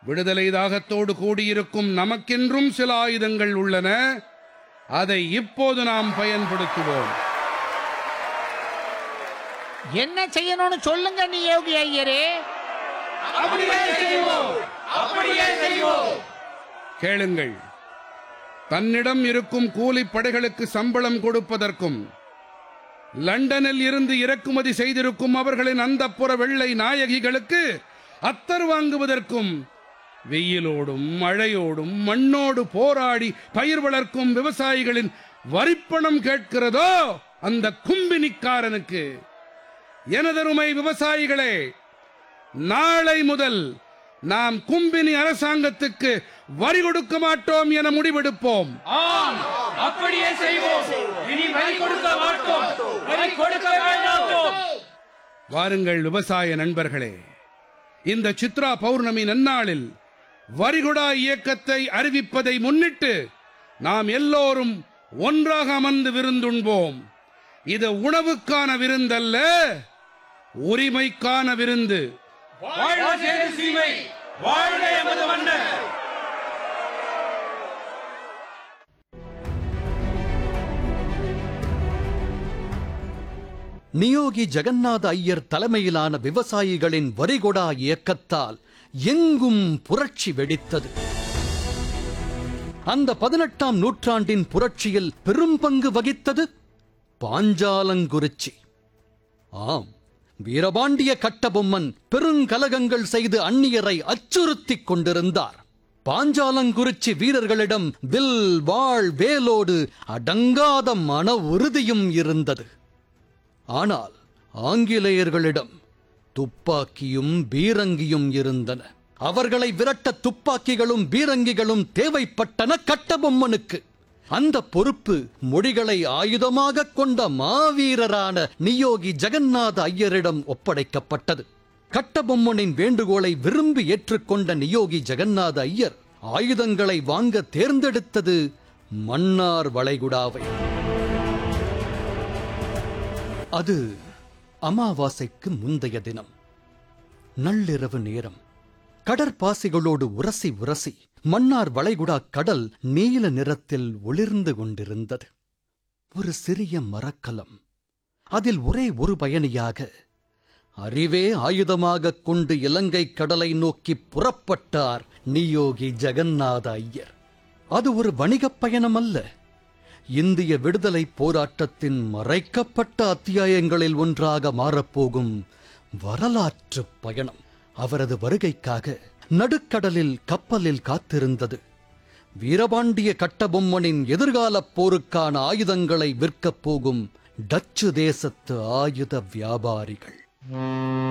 விடுதலை தாகத்தோடு கூடியிருக்கும் நமக்கென்றும் சில ஆயுதங்கள் உள்ளன அதை இப்போது நாம் பயன்படுத்துவோம் என்ன செய்யணும்னு சொல்லுங்க நீ யோகி ஐயரே கேளுங்கள் தன்னிடம் இருக்கும் கூலிப் படைகளுக்கு சம்பளம் கொடுப்பதற்கும் லண்டனில் இருந்து இறக்குமதி செய்திருக்கும் அவர்களின் அந்தப்புற வெள்ளை நாயகிகளுக்கு அத்தர் வாங்குவதற்கும் வெயிலோடும் மழையோடும் மண்ணோடு போராடி பயிர் வளர்க்கும் விவசாயிகளின் வரிப்பணம் கேட்கிறதோ அந்த கும்பினிக்காரனுக்கு எனதருமை விவசாயிகளே நாளை முதல் நாம் கும்பினி அரசாங்கத்துக்கு வரி கொடுக்க மாட்டோம் என முடிவெடுப்போம் ஆம் அப்படியே செய்வோம் இனி வரி கொடுக்க மாட்டோம் வரி கொடுக்க வேண்டாம் வாருங்கள் விவசாய நண்பர்களே இந்த சித்ரா பௌர்ணமி நன்னாளில் வரிகுடா இயக்கத்தை அறிவிப்பதை முன்னிட்டு நாம் எல்லோரும் ஒன்றாக அமர்ந்து விருந்துண்போம் இது உணவுக்கான விருந்தல்ல உரிமைக்கான விருந்து வாழ்க சேது சீமை வாழ்க எமது மன்னர் நியோகி ஜெகநாத ஐயர் தலைமையிலான விவசாயிகளின் வரிகொடா இயக்கத்தால் எங்கும் புரட்சி வெடித்தது அந்த பதினெட்டாம் நூற்றாண்டின் புரட்சியில் பெரும் பங்கு வகித்தது பாஞ்சாலங்குறிச்சி ஆம் வீரபாண்டிய கட்டபொம்மன் பெருங்கலகங்கள் செய்து அந்நியரை அச்சுறுத்திக் கொண்டிருந்தார் பாஞ்சாலங்குறிச்சி வீரர்களிடம் வில் வாழ் வேலோடு அடங்காத மன உறுதியும் இருந்தது ஆனால் ஆங்கிலேயர்களிடம் துப்பாக்கியும் பீரங்கியும் இருந்தன அவர்களை விரட்ட துப்பாக்கிகளும் பீரங்கிகளும் தேவைப்பட்டன கட்டபொம்மனுக்கு அந்த பொறுப்பு மொழிகளை ஆயுதமாக கொண்ட மாவீரரான நியோகி ஜெகநாத ஐயரிடம் ஒப்படைக்கப்பட்டது கட்டபொம்மனின் வேண்டுகோளை விரும்பி ஏற்றுக்கொண்ட நியோகி ஜெகநாத ஐயர் ஆயுதங்களை வாங்க தேர்ந்தெடுத்தது மன்னார் வளைகுடாவை அது அமாவாசைக்கு முந்தைய தினம் நள்ளிரவு நேரம் கடற்பாசிகளோடு உரசி உரசி மன்னார் வளைகுடா கடல் நீல நிறத்தில் ஒளிர்ந்து கொண்டிருந்தது ஒரு சிறிய மரக்கலம் அதில் ஒரே ஒரு பயணியாக அறிவே ஆயுதமாகக் கொண்டு இலங்கை கடலை நோக்கி புறப்பட்டார் நியோகி ஜெகநாத ஐயர் அது ஒரு வணிகப் பயணம் அல்ல இந்திய விடுதலை போராட்டத்தின் மறைக்கப்பட்ட அத்தியாயங்களில் ஒன்றாக மாறப்போகும் வரலாற்று பயணம் அவரது வருகைக்காக நடுக்கடலில் கப்பலில் காத்திருந்தது வீரபாண்டிய கட்டபொம்மனின் எதிர்காலப் போருக்கான ஆயுதங்களை விற்கப் போகும் டச்சு தேசத்து ஆயுத வியாபாரிகள்